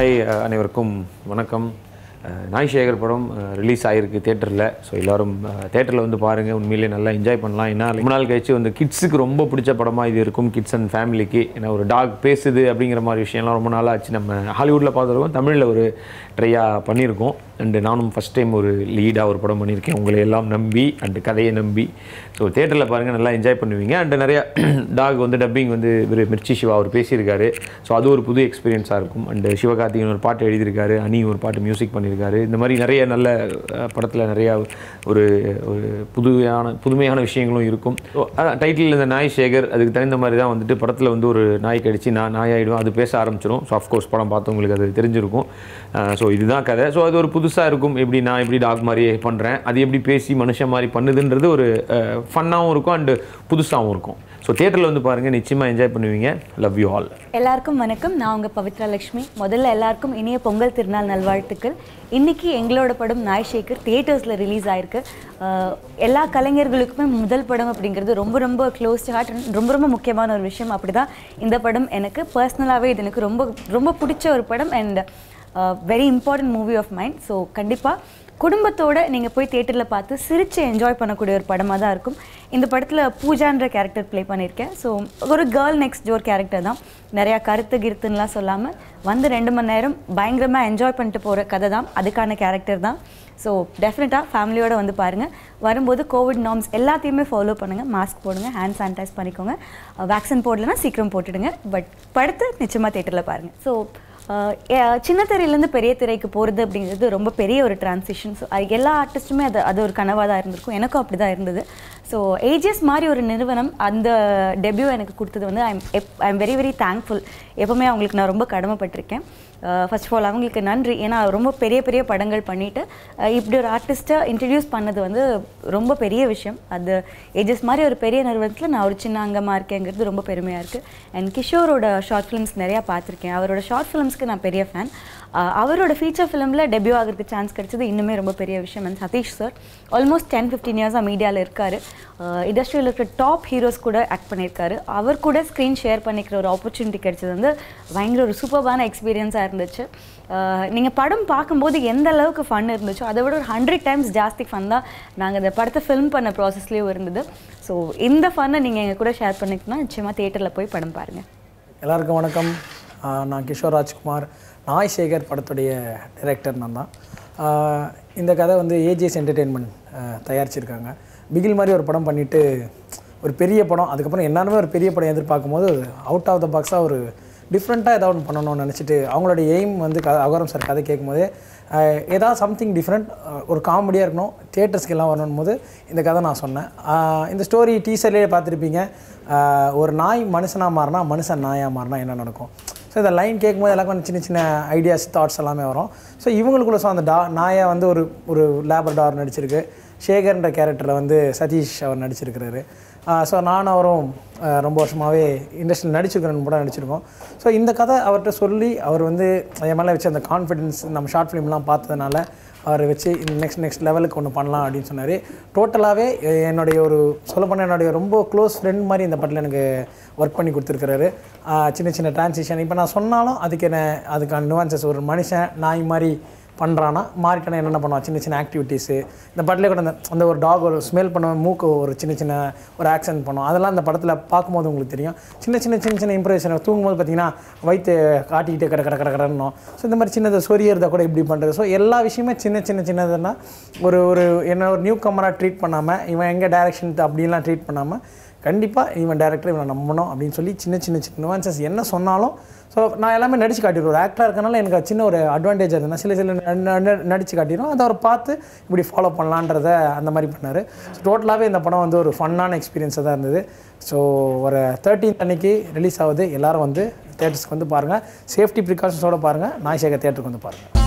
hi அனைவருக்கும் வணக்கம் அஹ், நாய் சேகர் படம் ரிலீஸ் ஆகிருக்கு தேட்டரில் ஸோ எல்லோரும் தேட்டரில் வந்து பாருங்கள் உண்மையிலேயே நல்லா என்ஜாய் பண்ணலாம் ஏன்னா ரொம்ப நாள் கழிச்சு வந்து கிட்ஸுக்கு ரொம்ப பிடிச்ச படமாக இது இருக்கும் கிட்ஸ் அண்ட் ஃபேமிலிக்கு ஏன்னா ஒரு டாக் பேசுது அப்படிங்கிற மாதிரி விஷயம்லாம் ரொம்ப நாளாக ஆச்சு நம்ம ஹாலிவுட்டில் பார்த்துருக்கோம் தமிழில் ஒரு ட்ரையாக பண்ணியிருக்கோம் அண்டு நானும் ஃபஸ்ட் டைம் ஒரு லீடாக ஒரு படம் பண்ணியிருக்கேன் உங்களை எல்லாம் நம்பி அண்டு கதையை நம்பி ஸோ தேட்டரில் பாருங்கள் நல்லா என்ஜாய் பண்ணுவீங்க அண்டு நிறையா டாக் வந்து டப்பிங் வந்து இவர் மிர்ச்சி சிவா அவர் பேசியிருக்காரு ஸோ அது ஒரு புது எக்ஸ்பீரியன்ஸாக இருக்கும் அண்டு சிவகார்த்திகேயன் ஒரு பாட்டு எழுதியிருக்காரு அனி ஒரு பாட்டு மியூசிக் பண்ணியிருக்காரு இந்த மாதிரி நிறைய நல்ல படத்தில் நிறையா ஒரு ஒரு புதுமையான புதுமையான விஷயங்களும் இருக்கும் ஸோ அதான் டைட்டில் இந்த நாய் சேகர் அதுக்கு தகுந்த மாதிரி தான் வந்துட்டு படத்தில் வந்து ஒரு நாய் கடிச்சு நான் நாயாயிடும் அது பேச ஆரம்பிச்சிடும் ஸோ அஃப்கோர்ஸ் படம் பார்த்தவங்களுக்கு அது தெரிஞ்சிருக்கும் ஸோ இதுதான் கதை ஸோ அது ஒரு புதுசாக இருக்கும் எப்படி நான் எப்படி டாக் மாதிரியே பண்ணுறேன் அது எப்படி பேசி மனுஷன் மாதிரி பண்ணுதுன்றது ஒரு ஃபன்னாகவும் இருக்கும் அண்டு புதுசாகவும் இருக்கும் ஸோ தேட்டரில் வந்து பாருங்கள் நிச்சயமாக என்ஜாய் பண்ணுவீங்க லவ் யூ ஆல் எல்லாருக்கும் வணக்கம் நான் உங்கள் பவித்ரா லட்சுமி முதல்ல எல்லாருக்கும் இனிய பொங்கல் திருநாள் நல்வாழ்த்துக்கள் இன்னைக்கு எங்களோட படம் நாய் ஷேக்கர் தியேட்டர்ஸில் ரிலீஸ் ஆயிருக்கு அஹ், எல்லா கலைஞர்களுக்குமே முதல் படம் அப்படிங்கிறது ரொம்ப ரொம்ப க்ளோஸ் டு ஹார்ட் ரொம்ப ரொம்ப முக்கியமான ஒரு விஷயம் அப்படி தான் இந்த படம் எனக்கு பர்சனலாகவே இது எனக்கு ரொம்ப ரொம்ப பிடிச்ச ஒரு படம் and very important movie of mind so கண்டிப்பாக குடும்பத்தோட நீங்கள் போய் தேட்டரில் பார்த்து சிரித்து என்ஜாய் பண்ணக்கூடிய ஒரு படமாக தான் இருக்கும் இந்த படத்தில் பூஜான்ற கேரக்டர் ப்ளே பண்ணியிருக்கேன் ஸோ ஒரு கேர்ள் நெக்ஸ்ட் டோர் கேரக்டர் தான் நிறையா கருத்து கிருத்துன்னெலாம் சொல்லாமல் வந்து ரெண்டு மணி நேரம் பயங்கரமாக என்ஜாய் பண்ணிட்டு போகிற கதை தான் அதுக்கான கேரக்டர் தான் ஸோ டெஃபினட்டாக ஃபேமிலியோட வந்து பாருங்கள் வரும்போது கோவிட் நார்ம்ஸ் எல்லாத்தையுமே ஃபாலோ பண்ணுங்கள் மாஸ்க் போடுங்க ஹேண்ட் சானிடைஸ் பண்ணிக்கோங்க வேக்சின் போடலைன்னா சீக்கிரம் போட்டுடுங்க பட் படத்தை நிச்சயமாக தேட்டரில் பாருங்கள் ஸோ ஆஹ் எ- சின்ன திரையிலேருந்து பெரிய திரைக்கு போகிறது அப்படிங்கிறது ரொம்ப பெரிய ஒரு டிரான்சிஷன் ஸோ எல்லா ஆர்டிஸ்ட்டுமே அது அது ஒரு கனவாக தான் இருந்திருக்கும் எனக்கும் அப்படி தான் இருந்தது ஸோ ஏஜிஎஸ் மாதிரி ஒரு நிறுவனம் அந்த டெபியூ எனக்கு கொடுத்தது வந்து I'm I am very very thankful எப்போவுமே அவங்களுக்கு நான் ரொம்ப கடமைப்பட்டிருக்கேன் ஃபர்ஸ்ட் ஆஃப் ஆல் அவங்களுக்கு நன்றி ஏன்னா ரொம்ப பெரிய பெரிய படங்கள் பண்ணிட்டு அஹ் இப்படி ஒரு ஆர்டிஸ்ட்டை இன்ட்ரடியூஸ் பண்ணது வந்து ரொம்ப பெரிய விஷயம் அது ஏஜஸ் மாதிரி ஒரு பெரிய நிறுவனத்தில் நான் ஒரு சின்ன அங்கமாக இருக்கேங்கிறது ரொம்ப பெருமையாக இருக்குது அண்ட் கிஷோரோட ஷார்ட் ஃபிலிம்ஸ் நிறையா பார்த்துருக்கேன் அவரோட ஷார்ட் ஃபிலிம்ஸ்க்கு நான் பெரிய ஃபேன் அவரோட ஃபீச்சர் ஃபிலிமில் டெபியூ ஆகிறதுக்கு சான்ஸ் கிடைச்சது இன்னுமே ரொம்ப பெரிய விஷயம் and Sathish sir almost ten fifteen இயர்ஸாக மீடியாவில் இருக்கார் இண்டஸ்ட்ரியில் இருக்கிற டாப் ஹீரோஸ் கூட ஆக்ட் பண்ணியிருக்காரு அவர் கூட ஸ்க்ரீன் ஷேர் பண்ணிக்கிற ஒரு ஆப்பர்ச்சுனிட்டி கிடைச்சது வந்து பயங்கர ஒரு சூப்பர்பான எக்ஸ்பீரியன்ஸாக இருந்துச்சு நீங்கள் படம் பார்க்கும்போது எந்த அளவுக்கு ஃபன் இருந்துச்சோ அதை விட ஒரு ஹண்ட்ரட் டைம்ஸ் ஜாஸ்தி ஃபன் தான் நாங்கள் இந்த படத்தை ஃபில்ம் பண்ண ப்ராசஸ்லேயும் இருந்தது ஸோ இந்த ஃபன்னை நீங்கள் எங்கள் கூட ஷேர் பண்ணிக்கணும்னா நிச்சயமாக தேட்டரில் போய் படம் பாருங்கள் எல்லாருக்கும் வணக்கம் ஆஹ் நான் கிஷோர் ராஜ்குமார் நாய் சேகர் படத்துடைய டைரக்டர் நான் தான் ஆஹ் இந்த கதை வந்து ஏஜிஎஸ் என்டர்டெயின்மெண்ட் தயாரிச்சிருக்காங்க பிகில் மாதிரி ஒரு படம் பண்ணிவிட்டு ஒரு பெரிய படம் அதுக்கப்புறம் என்னென்னமே ஒரு பெரிய படம் எதிர்பார்க்கும் போது அவுட் ஆஃப் த பாக்ஸாக ஒரு டிஃப்ரெண்ட்டாக ஏதாவது ஒன்று பண்ணணும்னு நினச்சிட்டு அவங்களோட எய்ம் வந்து க அகரம் சார் கதை கேட்கும்போதே ஆஹ் ஏதாவது சம்திங் டிஃப்ரெண்ட் ஒரு காமெடியாக இருக்கணும் தியேட்டர்ஸ்க்கு எல்லாம் வரணும் போது இந்த கதை நான் சொன்னேன் ஆஹ் இந்த ஸ்டோரி டீசர்லேயே பார்த்துருப்பீங்க ஆஹ் ஒரு நாய் மனுஷனாக மாறினா மனுஷன் நாயாக மாறினா என்ன நடக்கும் ஸோ இந்த லைன் கேட்கும்போது எல்லாருக்கும் சின்ன சின்ன ஐடியாஸ் தாட்ஸ் எல்லாமே வரும் ஸோ இவங்களுக்குள்ள ஸோ அந்த டா நாயை வந்து ஒரு ஒரு லேபர் டார் நடிச்சிருக்கு சேகர்ன்ற கேரக்டரில் வந்து சதீஷ் அவர் நடிச்சிருக்கிறாரு ஸோ நானும் அவரும் ஆஹ் ரொம்ப வருஷமாகவே இண்டஸ்ட்ரியில் நடிச்சிருக்கிறேன் படம் நடிச்சிருக்கோம் ஸோ இந்த கதை அவர்கிட்ட சொல்லி அவர் வந்து என் மேலே வச்ச அந்த கான்ஃபிடென்ஸ் நம்ம ஷார்ட் ஃபிலிம்லாம் பார்த்ததுனால அவரை வச்சு நெக்ஸ்ட் நெக்ஸ்ட் லெவலுக்கு ஒன்று பண்ணலாம் அப்படின்னு சொன்னார் டோட்டலாகவே என்னுடைய ஒரு சொல்லப்போனால் என்னுடைய ரொம்ப க்ளோஸ் ஃப்ரெண்ட் மாதிரி இந்த படத்தில் எனக்கு ஒர்க் பண்ணி கொடுத்துருக்கிறாரு ஆஹ் சின்ன சின்ன டிரான்சிஷன் இப்போ நான் சொன்னாலும் அதுக்கு என்ன அதுக்கான nuances ஒரு மனுஷன் நாய் மாதிரி பண்ணுறான்னா மாறிட்டானா என்னென்ன பண்ணுவான் சின்ன சின்ன ஆக்டிவிட்டீஸு இந்த படத்தில் கூட அந்த அந்த ஒரு டாக் ஒரு ஸ்மெல் பண்ண மூக்கு ஒரு சின்ன சின்ன ஒரு ஆக்சன் பண்ணும் அதெல்லாம் அந்த படத்தில் பார்க்கும்போது உங்களுக்கு தெரியும் சின்ன சின்ன சின்ன சின்ன இம்ப்ரவேஷன் தூங்கும்போது பார்த்தீங்கன்னா வயிற்று காட்டிக்கிட்டே கட கட கட கடணும் ஸோ இந்த மாதிரி சின்னதை சொரியறதை கூட இப்படி பண்ணுறது ஸோ எல்லா விஷயமே சின்ன சின்ன சின்னதுன்னா ஒரு ஒரு என்ன ஒரு நியூ கமராக ட்ரீட் பண்ணாமல் இவன் எங்கே டேரெக்ஷன் அப்படின்லாம் ட்ரீட் பண்ணாமல் கண்டிப்பாக இவன் டேரக்டர் இவனை நம்பணும் அப்படின்னு சொல்லி சின்ன சின்ன சின்ன nuances என்ன சொன்னாலும் ஸோ நான் எல்லாமே நடிச்சு காட்டிடுவேன் ஒரு ஆக்டராக இருக்கனால எனக்கு அது சின்ன ஒரு அட்வான்டேஜ் இருந்ததுன்னா சில சில ந- ந- நடிச்சு காட்டிடும் அதை அவர் பார்த்து இப்படி ஃபாலோ பண்ணலான்றத அந்த மாதிரி பண்ணார் ஸோ டோட்டலாகவே இந்த படம் வந்து ஒரு ஃபன்னான எக்ஸ்பீரியன்ஸாக தான் இருந்தது ஸோ ஒரு தேர்ட்டீன் அன்னைக்கு ரிலீஸ் ஆகுது எல்லாரும் வந்து தேட்டர்ஸ்க்கு வந்து பாருங்கள் சேஃப்டி ப்ரிகாஷன்ஸோட பாருங்கள் நாய்சேகர் தேட்டருக்கு வந்து பாருங்கள்